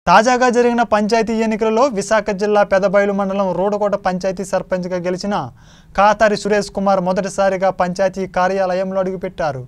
తాజాగా జరిగిన పంచాయతీ ఎన్నికలలో విశాఖ జిల్లా పెదబయలు మండలం రోడకోట పంచాయతీ సర్పంచ్గా గెలిచిన కాతారి సురేష్ కుమార్ మొదటిసారిగా పంచాయతీ కార్యాలయంలో అడుగుపెట్టారు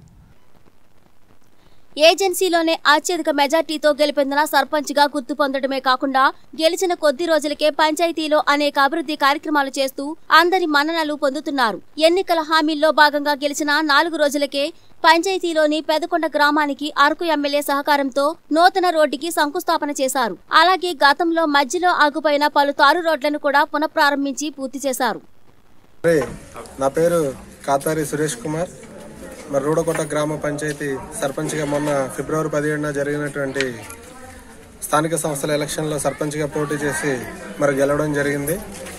ఏజెన్సీలోనే అత్యధిక మెజార్టీతో గెలుపొందిన సర్పంచ్గా గుర్తు పొందడమే కాకుండా గెలిచిన కొద్ది రోజులకే పంచాయతీలో అనేక అభివృద్ధి కార్యక్రమాలు చేస్తూ అందరి మన్ననలు పొందుతున్నారు ఎన్నికల హామీల్లో భాగంగా గెలిచిన నాలుగు రోజులకే పంచాయతీలోని పెదకొండ గ్రామానికి అరకు ఎమ్మెల్యే సహకారంతో నూతన రోడ్డుకి శంకుస్థాపన చేశారు అలాగే గతంలో మధ్యలో ఆగిపోయిన పలు తారు రోడ్లను కూడా పునఃప్రారంభించి పూర్తి చేశారు మరి నా పేరు కాతారి సురేష్ కుమార్ మరి రూడకోట గ్రామ పంచాయతీ సర్పంచ్గా మొన్న ఫిబ్రవరి పదిహేడున జరిగినటువంటి స్థానిక సంస్థల ఎలక్షన్లో సర్పంచ్గా పోటీ చేసి మరి గెలవడం జరిగింది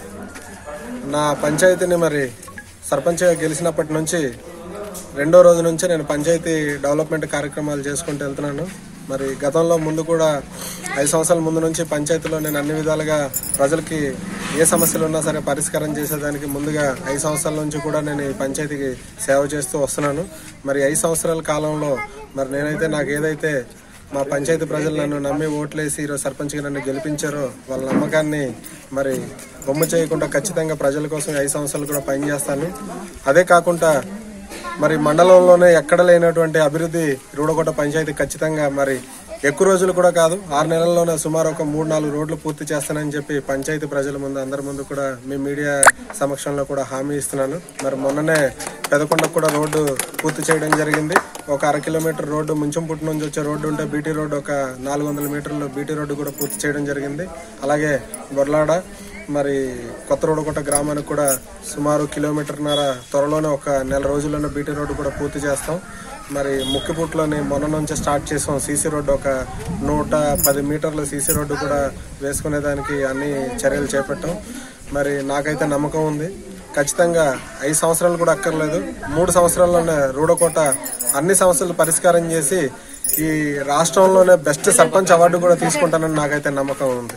నా పంచాయతీని మరి సర్పంచ్గా గెలిచినప్పటి నుంచి రెండో రోజు నుంచి నేను పంచాయతీ డెవలప్మెంట్ కార్యక్రమాలు చేసుకుంటూ వెళ్తున్నాను మరి గతంలో ముందు కూడా ఐదు సంవత్సరాల ముందు నుంచి పంచాయతీలో నేను అన్ని విధాలుగా ప్రజలకి ఏ సమస్యలు ఉన్నా సరే పరిష్కారం చేసేదానికి ముందుగా ఐదు సంవత్సరాల నుంచి కూడా నేను ఈ పంచాయతీకి సేవ చేస్తూ వస్తున్నాను మరి ఐదు సంవత్సరాల కాలంలో మరి నేనైతే నాకు ఏదైతే మా పంచాయతీ ప్రజలు నన్ను నమ్మి ఓట్లేసి ఈరోజు సర్పంచ్గా నన్ను గెలిపించారో వాళ్ళ నమ్మకాన్ని మరి బొమ్మ చేయకుండా ఖచ్చితంగా ప్రజల కోసం ఐదు సంవత్సరాలు కూడా పనిచేస్తాను అదే కాకుండా మరి మండలంలోనే ఎక్కడ లేనటువంటి అభివృద్ధి రూడకోట పంచాయతీ ఖచ్చితంగా మరి ఎక్కువ రోజులు కూడా కాదు ఆరు నెలల్లోనే సుమారు ఒక మూడు నాలుగు రోడ్లు పూర్తి చేస్తానని చెప్పి పంచాయతీ ప్రజల ముందు అందరి ముందు కూడా మీ మీడియా సమక్షంలో కూడా హామీ ఇస్తున్నాను మరి మొన్ననే పెదకొండకు కూడా రోడ్డు పూర్తి చేయడం జరిగింది ఒక అర కిలోమీటర్ రోడ్డు ముంచంపుట్టు నుంచి వచ్చే రోడ్డు ఉంటే బీటీ రోడ్డు ఒక నాలుగు వందల మీటర్లు బీటీ రోడ్డు కూడా పూర్తి చేయడం జరిగింది అలాగే బొర్లాడ మరి కొత్త రోడ్డుకోట గ్రామానికి కూడా సుమారు కిలోమీటర్న్నర త్వరలోనే ఒక నెల రోజుల్లోనే బీటీ రోడ్డు కూడా పూర్తి చేస్తాం మరి ముక్కిపుట్లోని మొన్న నుంచి స్టార్ట్ చేసాం సీసీ రోడ్డు ఒక నూట పది మీటర్ల సీసీ రోడ్డు కూడా వేసుకునేదానికి అన్ని చర్యలు చేపట్టాం మరి నాకైతే నమ్మకం ఉంది ఖచ్చితంగా ఐదు సంవత్సరాలు కూడా అక్కర్లేదు మూడు సంవత్సరాల్లోనే రూడకోట అన్ని సమస్యలు పరిష్కారం చేసి ఈ రాష్ట్రంలోనే బెస్ట్ సర్పంచ్ అవార్డు కూడా తీసుకుంటానని నాకైతే నమ్మకం ఉంది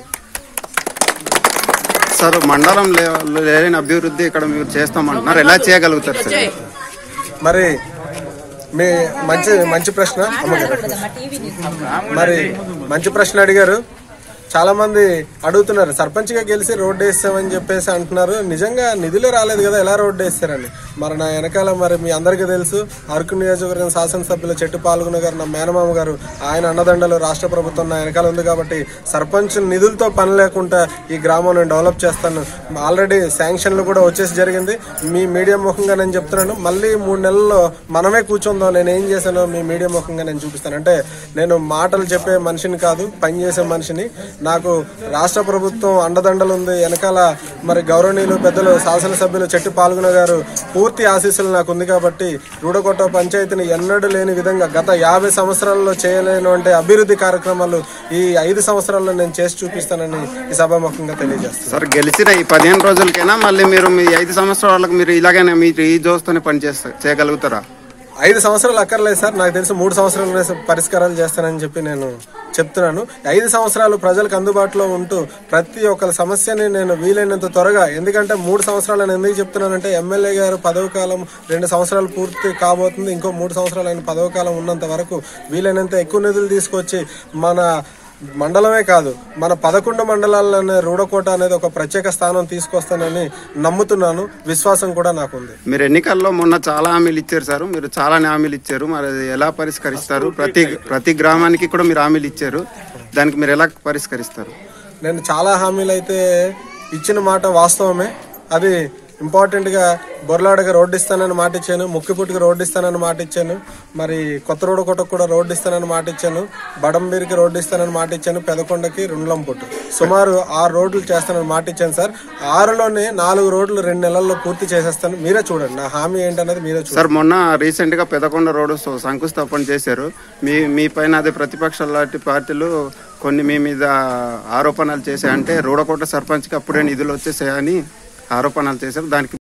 సార్ మండలం లెవెల్లో లేని అభివృద్ధి ఇక్కడ మీరు చేస్తామంటున్నారు ఎలా చేయగలుగుతారు సార్ మరి మీ మంచి మంచి ప్రశ్న అమ్మగారు. మరి మంచి ప్రశ్న అడిగారు చాలా మంది అడుగుతున్నారు సర్పంచ్ గా గెలిచి రోడ్డు వేస్తామని చెప్పేసి అంటున్నారు నిజంగా నిధులే రాలేదు కదా ఎలా రోడ్డు వేస్తారని మరి నా వెనకాల మరి మీ అందరికీ తెలుసు అరకు నియోజకవర్గం శాసనసభ్యులు చెట్టు పాల్గొన గారు నా మేనమామ గారు ఆయన అన్నదండలు రాష్ట్ర ప్రభుత్వం నా వెనకాల ఉంది కాబట్టి సర్పంచ్ నిధులతో పని లేకుండా ఈ గ్రామం నేను డెవలప్ చేస్తాను ఆల్రెడీ శాంక్షన్లు కూడా వచ్చేసి జరిగింది మీ మీడియా ముఖంగా నేను చెప్తున్నాను మళ్ళీ మూడు నెలల్లో మనమే కూర్చుందాం నేను ఏం చేశానో మీ మీడియా ముఖంగా నేను చూపిస్తాను అంటే నేను మాటలు చెప్పే మనిషిని కాదు పని చేసే మనిషిని నాకు రాష్ట్ర ప్రభుత్వం అండదండలు ఉంది వెనకాల మరి గౌరవనీయులు పెద్దలు శాసనసభ్యులు చెట్టు పాల్గొన గారు పూర్తి ఆశీస్సులు నాకు ఉంది కాబట్టి రూడకొట్ట పంచాయతీని ఎన్నడూ లేని విధంగా గత యాభై సంవత్సరాల్లో చేయలేనటువంటి అభివృద్ధి కార్యక్రమాలు ఈ ఐదు సంవత్సరాల్లో నేను చేసి చూపిస్తానని ఈ సభాముఖంగా తెలియజేస్తాను సార్ గెలిచిన ఈ పదిహేను రోజులకైనా మళ్ళీ మీరు మీ ఐదు సంవత్సరాలకు మీరు ఇలాగైనా మీరు ఈ జోస్తోనే పని చేస్తా చేయగలుగుతారా ఐదు సంవత్సరాలు అక్కర్లేదు సార్ నాకు తెలిసి మూడు సంవత్సరాలు పరిష్కారాలు చేస్తానని చెప్పి నేను చెప్తున్నాను ఐదు సంవత్సరాలు ప్రజలకు అందుబాటులో ఉంటూ ప్రతి ఒక్క సమస్యని నేను వీలైనంత త్వరగా ఎందుకంటే మూడు సంవత్సరాలు నేను ఎందుకు చెప్తున్నానంటే ఎమ్మెల్యే గారు పదవి కాలం రెండు సంవత్సరాలు పూర్తి కాబోతుంది ఇంకో మూడు సంవత్సరాలు ఆయన పదవి కాలం ఉన్నంత వరకు వీలైనంత ఎక్కువ నిధులు తీసుకొచ్చి మన మండలమే కాదు మన పదకొండు మండలాల్లోనే రూడకోట అనేది ఒక ప్రత్యేక స్థానం తీసుకొస్తానని నమ్ముతున్నాను విశ్వాసం కూడా నాకుంది మీరు ఎన్నికల్లో మొన్న చాలా హామీలు ఇచ్చారు సార్ మీరు చాలా హామీలు ఇచ్చారు మరి అది ఎలా పరిష్కరిస్తారు ప్రతి ప్రతి గ్రామానికి కూడా మీరు హామీలు ఇచ్చారు దానికి మీరు ఎలా పరిష్కరిస్తారు నేను చాలా హామీలు అయితే ఇచ్చిన మాట వాస్తవమే అది ఇంపార్టెంట్ గా బొర్లాడగా రోడ్డు ఇస్తానని మాట ఇచ్చాను ముక్కిపుట్టుకి రోడ్డు ఇస్తానని మాట ఇచ్చాను మరి కొత్త రోడ్డు కొట్టకు కూడా రోడ్డు ఇస్తానని మాట ఇచ్చాను బడంబీరికి రోడ్డు ఇస్తానని మాట ఇచ్చాను పెదకొండకి రెండులంపుట్టు సుమారు ఆరు రోడ్లు చేస్తానని మాట ఇచ్చాను సార్ ఆరులోనే నాలుగు రోడ్లు రెండు నెలల్లో పూర్తి చేసేస్తాను మీరే చూడండి నా హామీ ఏంటనేది మీరే చూడండి సార్ మొన్న రీసెంట్ గా పెదకొండ రోడ్డు సో- శంకుస్థాపన చేశారు మీ మీ పైన అదే ప్రతిపక్షాల లాంటి పార్టీలు కొన్ని మీ మీద ఆరోపణలు చేశాయి అంటే రూడకోట సర్పంచ్కి అప్పుడే నిధులు వచ్చేసాయని ఆరోపణలు చేశారు దానికి